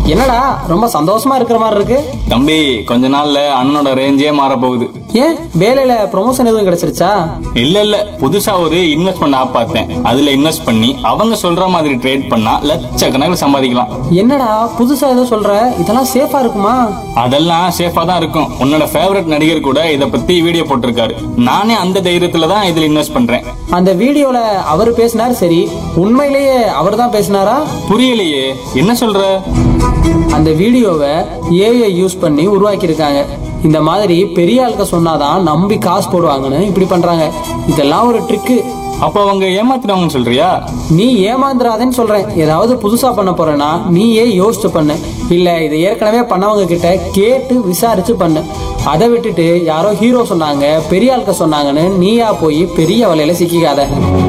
என்னடா ரொம்ப சந்தோஷமா இருக்கிற மாதிரி இருக்கு தம்பி கொஞ்ச நாள்ல அண்ணனோட ரேஞ்சே மாற போகுது ஏன் வேலையில ப்ரொமோஷன் எதுவும் கிடைச்சிருச்சா இல்ல இல்ல புதுசா ஒரு இன்வெஸ்ட்மெண்ட் ஆப் பார்த்தேன் அதுல இன்வெஸ்ட் பண்ணி அவங்க சொல்ற மாதிரி ட்ரேட் பண்ணா லட்சக்கணக்கில் சம்பாதிக்கலாம் என்னடா புதுசா ஏதோ சொல்ற இதெல்லாம் சேஃபா இருக்குமா அதெல்லாம் சேஃபா தான் இருக்கும் உன்னோட ஃபேவரட் நடிகர் கூட இத பத்தி வீடியோ போட்டிருக்காரு நானே அந்த தைரியத்துல தான் இதுல இன்வெஸ்ட் பண்றேன் அந்த வீடியோல அவர் பேசினார் சரி உண்மையிலேயே அவர் தான் பேசினாரா புரியலையே என்ன சொல்ற அந்த வீடியோவை ஏஐ யூஸ் பண்ணி உருவாக்கியிருக்காங்க இந்த மாதிரி பெரிய ஆளுக்க சொன்னாதான் நம்பி காசு போடுவாங்கன்னு இப்படி பண்றாங்க இதெல்லாம் ஒரு ட்ரிக்கு அப்ப அவங்க ஏமாத்தினவங்கன்னு சொல்றியா நீ ஏமாந்துடாதேன்னு சொல்றேன் ஏதாவது புதுசா பண்ண போறேன்னா நீயே யோசிச்சு பண்ணு இல்ல இதை ஏற்கனவே பண்ணவங்க கிட்ட கேட்டு விசாரிச்சு பண்ணு அதை விட்டுட்டு யாரோ ஹீரோ சொன்னாங்க பெரிய ஆளுக்க சொன்னாங்கன்னு நீயா போய் பெரிய வலையில சிக்கிக்காத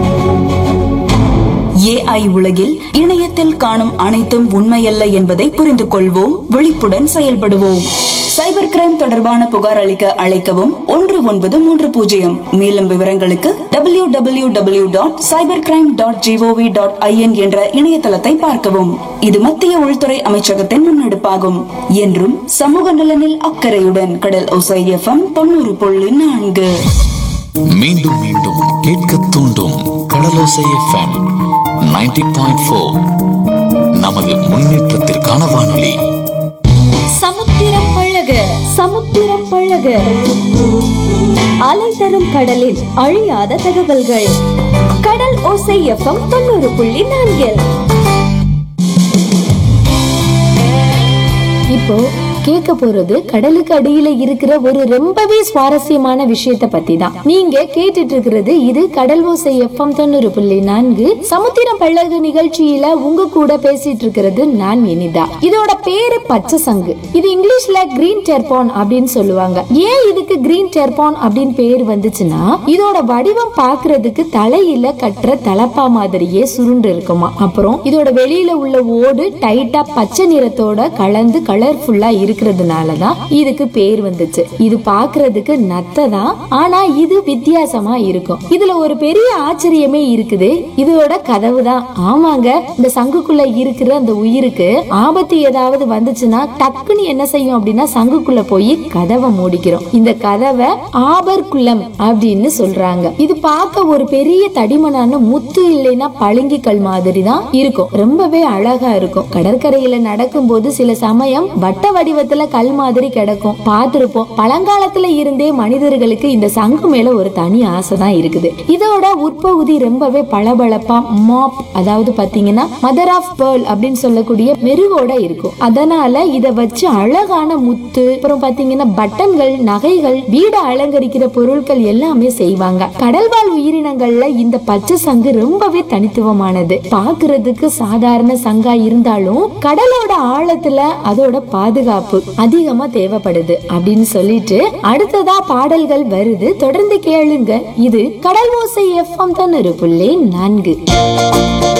ஏஐ உலகில் இணையத்தில் காணும் அனைத்தும் உண்மையல்ல என்பதை புரிந்து கொள்வோம் விழிப்புடன் செயல்படுவோம் சைபர் கிரைம் தொடர்பான புகார் அளிக்க அழைக்கவும் ஒன்று ஒன்பது மூன்று பூஜ்ஜியம் மேலும் விவரங்களுக்கு W W W dot cyber crime dot G O V dot I N என்ற இணையதளத்தை பார்க்கவும் இது மத்திய உள்துறை அமைச்சகத்தின் முன்னெடுப்பாகும் என்றும் சமூக நலனில் அக்கறையுடன் கடல் ஒசை எஃப்எம் தொண்ணூறு புள்ளி நான்கு மீண்டும் மீண்டும் கேட்க தூண்டும் கடலோசை எஃப்எம் 90.4 பாயிண்ட் ஃபோர் நமது முன்னேற்றத்திற்கான வானொலி சமுத்திரம் பழக சமுத்திரம் பழக அலை தரும் கடலில் அழியாத தகவல்கள் கடல் ஓசை எஃப்எம் தொண்ணூறு புள்ளி நான்கில் இப்போ கேட்க போறது கடலுக்கு அடியில இருக்கிற ஒரு ரொம்பவே சுவாரஸ்யமான விஷயத்த பத்தி தான் நீங்க கேட்டுட்டு இருக்கிறது இது கடல் ஓசை எஃப்எம் தொண்ணூறு புள்ளி நான்கு சமுத்திரம் பழகு நிகழ்ச்சியில உங்க கூட பேசிட்டு இருக்கிறது நான் இனிதா இதோட பேரு பச்சை சங்கு இது இங்கிலீஷ்ல கிரீன் டெர்பான் அப்படின்னு சொல்லுவாங்க ஏன் இதுக்கு கிரீன் டெர்பான் அப்படின்னு பேர் வந்துச்சுன்னா இதோட வடிவம் பாக்குறதுக்கு தலையில கட்டுற தலப்பா மாதிரியே சுருண்டு இருக்குமா அப்புறம் இதோட வெளியில உள்ள ஓடு டைட்டா பச்சை நிறத்தோட கலந்து கலர்ஃபுல்லா இருக்கிறதுனாலதான் இதுக்கு பேர் வந்துச்சு இது பாக்குறதுக்கு நத்தை தான் ஆனா இது வித்தியாசமா இருக்கும் இதுல ஒரு பெரிய ஆச்சரியமே இருக்குது இதோட கதவு தான் ஆமாங்க இந்த சங்குக்குள்ள இருக்கிற அந்த உயிருக்கு ஆபத்து ஏதாவது வந்துச்சுன்னா டக்குன்னு என்ன செய்யும் அப்படின்னா சங்குக்குள்ள போய் கதவை மூடிக்கிறோம் இந்த கதவை ஆபர் குளம் அப்படின்னு சொல்றாங்க இது பார்க்க ஒரு பெரிய தடிமனான முத்து இல்லைன்னா பளிங்கி கல் மாதிரி தான் இருக்கும் ரொம்பவே அழகா இருக்கும் கடற்கரையில நடக்கும்போது சில சமயம் வட்ட வடிவத்துல கல் மாதிரி கிடக்கும் பார்த்திருப்போம் பழங்காலத்துல இருந்தே மனிதர்களுக்கு இந்த சங்கு மேல ஒரு தனி ஆசை தான் இருக்குது இதோட உட்பகுதி ரொம்பவே பளபளப்பா மாப் அதாவது பாத்தீங்கன்னா மதர் ஆஃப் பேர்ல் அப்படின்னு சொல்லக்கூடிய மெருகோட இருக்கும் அதனால இத வச்சு அழகான முத்து அப்புறம் பாத்தீங்கன்னா பட்டன்கள் நகைகள் வீடை அலங்கரிக்கிற பொருட்கள் எல்லாமே செய்வாங்க கடல்வாழ் உயிரினங்கள்ல இந்த பச்சை சங்கு ரொம்பவே தனித்துவமானது பாக்குறதுக்கு சாதாரண சங்கா இருந்தாலும் கடலோட ஆழத்துல அதோட பாதுகாப்பு அதிகமா தேவைப்படுது அப்படின்னு சொல்லிட்டு அடுத்ததா பாடல்கள் வருது தொடர்ந்து கேளுங்க இது கடல் ஓசை எஃப்எம் தொண்ணூறு புள்ளி நான்கு